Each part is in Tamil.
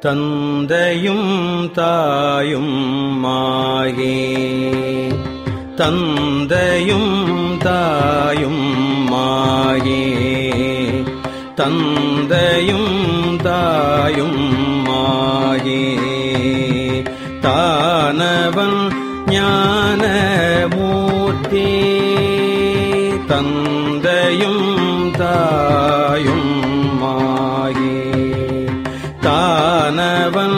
தந்தையும் தாயும் மாயே தந்தையும் தாயும் மாயே தந்தையும் தாயும் மாயே தானவன் ஞானமூர்த்தி தந்தையும் தாயும் மாயே தானவன்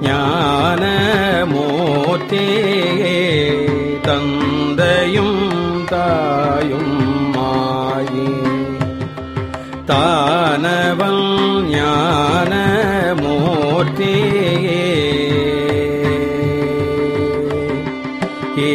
ஞானமூர்த்தி தந்தையும் தாயும் மாயே தானவன் ஞானமூர்த்தி ஏ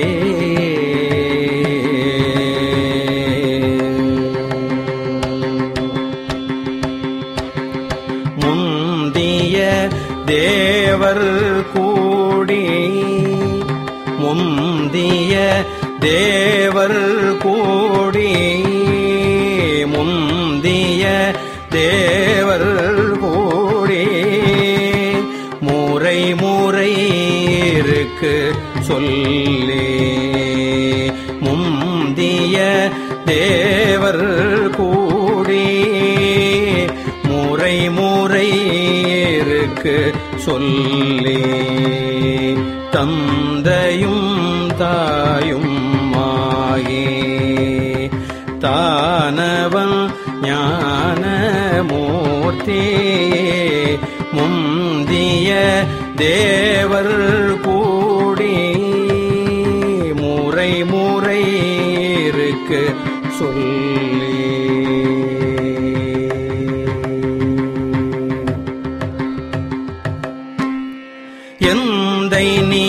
முந்திய தேவர் கூடி முந்திய தேவர் கூடி முந்திய தேவர் கூடி முறை முறை இருக்கு சொல்லி முந்திய தேவர் கூடி முறை முறை இருக்கு சொல்லி தந்தையும் தாயும் மாயே தானவன் ஞானமூர்த்தி முந்திய தேவர் கூடி முறை முறை இருக்கு சொல்லி எந்தை நீ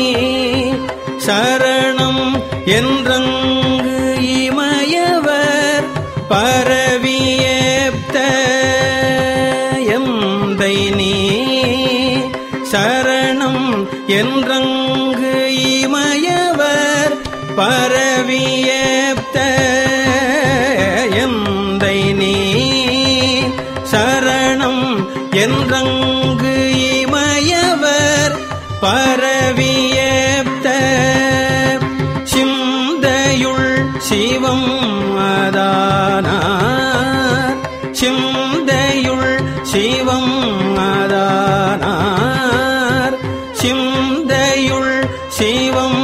சரணம் என்றங்கு இமயவர் பரவியேத்த எந்தை நீ சரணம் என்றங்கு இமயவர் பரவியேத்த எந்தை நீ சரணம் என்றங்கு இமயவர் பரவியேத்த சிந்தையுள் சிவம் அதானார் சிந்தையுள் சிவம் அதானார் சிந்தையுள் சிவம்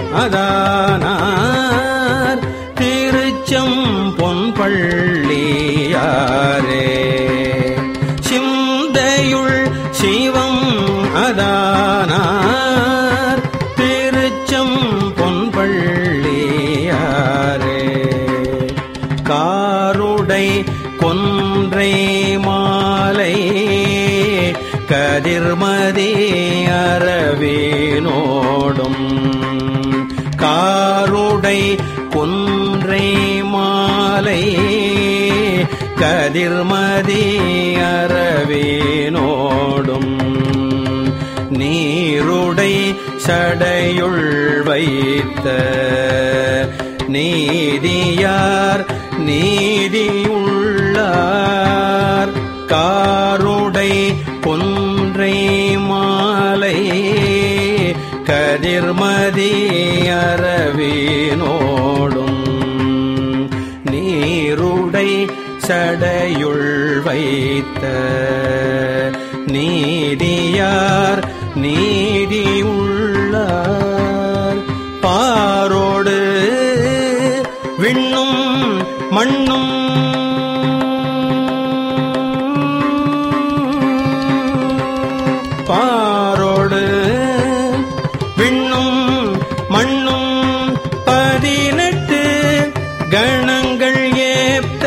அதானார் திருச்சம் பொன்பள்ளியாரே சிந்தையுள் சிவம் அதானார் திருச்சம் பொன்பள்ளியாரே காருடை கொன்றை மாலை கதிர்மதி அரவேனோடும் காருடை கொன்றை மாலை கதிர்மதி அரவேனோடும் நீருடை சடையுள் வைத்த நீதியார் நீதியுள்ளார் காருடை கொன்றை மாலை கதிர்மதி அரவேனோடும் நீருடை சடையுள் வைத்த நீதியார் நீதியுள்ளார் பாரோடு விண்ணும் மண்ணும் பாரோடு விண்ணும் மண்ணும் பதினெட்டு கணங்கள் ஏத்த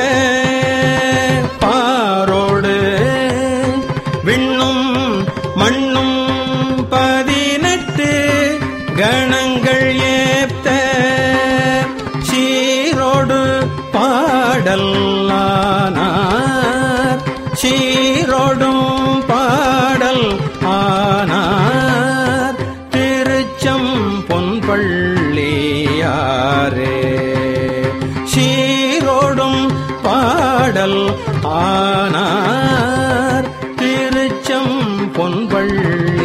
பாரோடு விண்ணும் மண்ணும் பதினெட்டு கணங்கள் ஏத்த சீரோடு பாடல் ஆனார் சீரோடும் பாடல் ஆனார் திருச்சம் பொன்பள்ளியாரே சீரோடும் பாடல் ஆனார் திருச்சம் பொன்வள்ளி